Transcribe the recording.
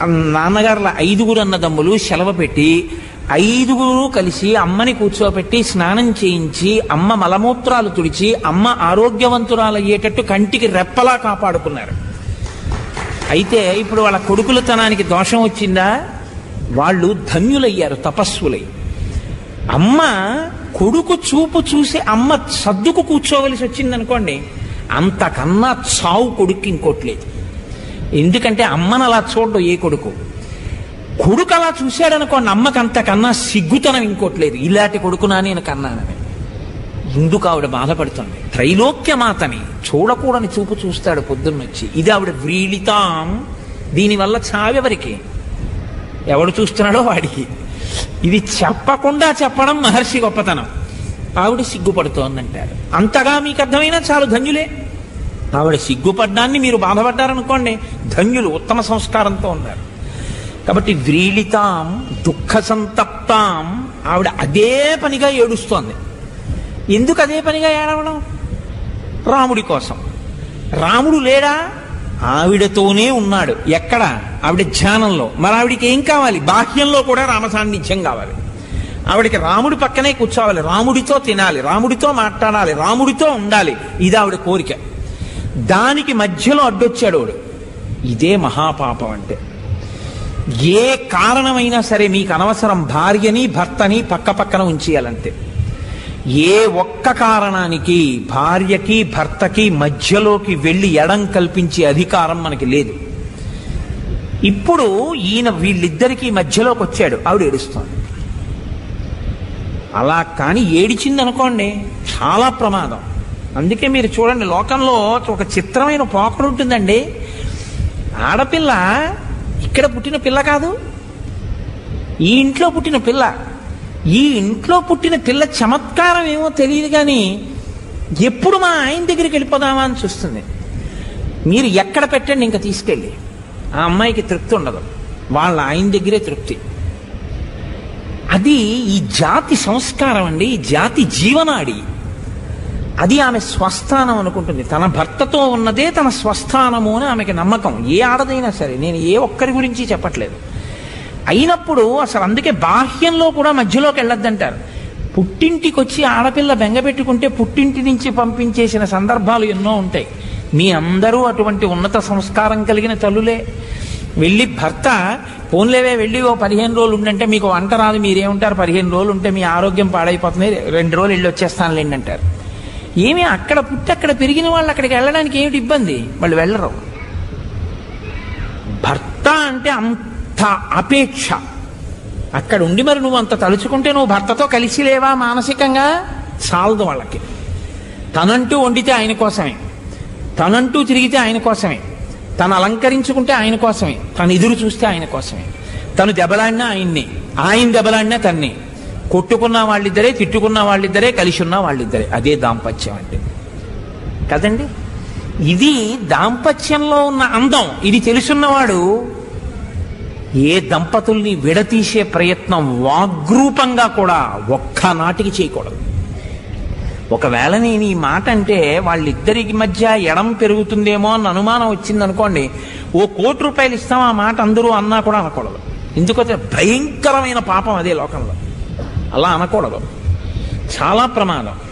ఆ నాన్నగారుల ఐదుగురు అన్నదమ్ములు సెలవు పెట్టి ఐదుగురు కలిసి అమ్మని కూర్చోబెట్టి స్నానం చేయించి అమ్మ మలమూత్రాలు తుడిచి అమ్మ ఆరోగ్యవంతురాలయ్యేటట్టు కంటికి రెప్పలా కాపాడుకున్నారు అయితే ఇప్పుడు వాళ్ళ కొడుకులతనానికి దోషం వచ్చిందా వాళ్ళు ధన్యులయ్యారు తపస్సులై అమ్మ కొడుకు చూపు చూసి అమ్మ సర్దుకు కూర్చోవలసి వచ్చిందనుకోండి అంతకన్నా చావు కొడుకు ఇంకోట్లేదు ఎందుకంటే అమ్మను అలా చూడడం ఏ కొడుకు కొడుకు అలా చూశాడనుకోండి అమ్మకి అంతకన్నా సిగ్గుతనం ఇంకోట్లేదు ఇలాంటి కొడుకునా నేను కన్నానని ఎందుకు ఆవిడ బాధపడుతుంది త్రైలోక్యమాతని చూడకూడని చూపు చూస్తాడు పొద్దున్నొచ్చి ఇది ఆవిడ వ్రీళితాం దీనివల్ల చావెవరికి ఎవడు చూస్తున్నాడో వాడికి ఇది చెప్పకుండా చెప్పడం మహర్షి గొప్పతనం ఆవిడ సిగ్గుపడుతోందంటారు అంతగా మీకు అర్థమైనా చాలు ధన్యులే ఆవిడ సిగ్గుపడ్డాన్ని మీరు బాధపడ్డారనుకోండి ధన్యులు ఉత్తమ సంస్కారంతో ఉన్నారు కాబట్టి వ్రీళితాం దుఃఖ సంతప్తాం ఆవిడ అదే పనిగా ఏడుస్తోంది ఎందుకు అదే పనిగా ఏడవడం రాముడి కోసం రాముడు లేడా ఆవిడతోనే ఉన్నాడు ఎక్కడ ఆవిడ ధ్యానంలో మరి ఆవిడికి ఏం కావాలి బాహ్యంలో కూడా రామ సాన్నిధ్యం కావాలి ఆవిడకి రాముడి పక్కనే కూర్చోవాలి రాముడితో తినాలి రాముడితో మాట్లాడాలి రాముడితో ఉండాలి ఇది ఆవిడ కోరిక దానికి మధ్యలో అడ్డొచ్చాడు వాడు ఇదే మహాపాపం అంటే ఏ కారణమైనా సరే మీకు అనవసరం భార్యని భర్తని పక్క పక్కన ఉంచేయాలంతే ఏ ఒక్క కారణానికి భార్యకి భర్తకి మధ్యలోకి వెళ్ళి ఎడం కల్పించే అధికారం మనకి లేదు ఇప్పుడు ఈయన వీళ్ళిద్దరికీ మధ్యలోకి వచ్చాడు ఆవిడ ఏడుస్తోంది అలా కానీ ఏడిచింది అనుకోండి చాలా ప్రమాదం అందుకే మీరు చూడండి లోకంలో ఒక చిత్రమైన పోకడు ఉంటుందండి ఆడపిల్ల ఇక్కడ పుట్టిన పిల్ల కాదు ఈ ఇంట్లో పుట్టిన పిల్ల ఈ ఇంట్లో పుట్టిన పిల్ల చమత్కారం ఏమో తెలియదు కానీ ఎప్పుడు మా ఆయన దగ్గరికి వెళ్ళిపోదామా అని చూస్తుంది మీరు ఎక్కడ పెట్టండి ఇంకా తీసుకెళ్ళి ఆ అమ్మాయికి తృప్తి ఉండదు వాళ్ళ ఆయన దగ్గరే తృప్తి అది ఈ జాతి సంస్కారం అండి ఈ జాతి జీవనాడి అది ఆమె స్వస్థానం అనుకుంటుంది తన భర్తతో ఉన్నదే తన స్వస్థానము అని ఆమెకి నమ్మకం ఏ ఆడదైనా సరే నేను ఏ ఒక్కరి గురించి చెప్పట్లేదు అయినప్పుడు అసలు అందుకే బాహ్యంలో కూడా మధ్యలోకి వెళ్ళొద్దంటారు పుట్టింటికి వచ్చి ఆడపిల్ల బెంగపెట్టుకుంటే పుట్టింటి నుంచి పంపించేసిన సందర్భాలు ఎన్నో ఉంటాయి మీ అందరూ అటువంటి ఉన్నత సంస్కారం కలిగిన తల్లులే వెళ్ళి భర్త ఫోన్లేవే వెళ్ళి ఓ పదిహేను రోజులు ఉండంటే మీకు వంట రాదు మీరేముంటారు పదిహేను రోజులు ఉంటే మీ ఆరోగ్యం పాడైపోతుంది రెండు రోజులు వెళ్ళి వచ్చేస్తానులేండి అంటారు ఏమి అక్కడ పుట్టి అక్కడ పెరిగిన వాళ్ళు అక్కడికి వెళ్ళడానికి ఏమిటి ఇబ్బంది వాళ్ళు వెళ్ళరు భర్త అంటే అంత అపేక్ష అక్కడ ఉండి మరి నువ్వు అంత తలుచుకుంటే నువ్వు భర్తతో కలిసి లేవా మానసికంగా చాలదు వాళ్ళకి తనంటూ వండితే ఆయన కోసమే తనంటూ తిరిగితే ఆయన కోసమే తను అలంకరించుకుంటే ఆయన కోసమే తను ఎదురు చూస్తే ఆయన కోసమే తను దెబ్బలాడినా ఆయన్ని ఆయన దెబ్బలాడినా తన్ని కొట్టుకున్న వాళ్ళిద్దరే తిట్టుకున్న వాళ్ళిద్దరే కలిసి ఉన్న వాళ్ళిద్దరే అదే దాంపత్యం అంటే కదండి ఇది దాంపత్యంలో ఉన్న అందం ఇది తెలుసున్నవాడు ఏ దంపతుల్ని విడతీసే ప్రయత్నం వాగ్రూపంగా కూడా ఒక్కనాటికి చేయకూడదు ఒకవేళ నేను ఈ మాట అంటే వాళ్ళిద్దరికి మధ్య ఎడం పెరుగుతుందేమో అన్న అనుమానం వచ్చిందనుకోండి ఓ కోటి రూపాయలు ఇస్తాం ఆ మాట అందరూ అన్నా కూడా అనకూడదు ఎందుకంటే భయంకరమైన పాపం అదే లోకంలో అలా అనకూడదు చాలా ప్రమాదం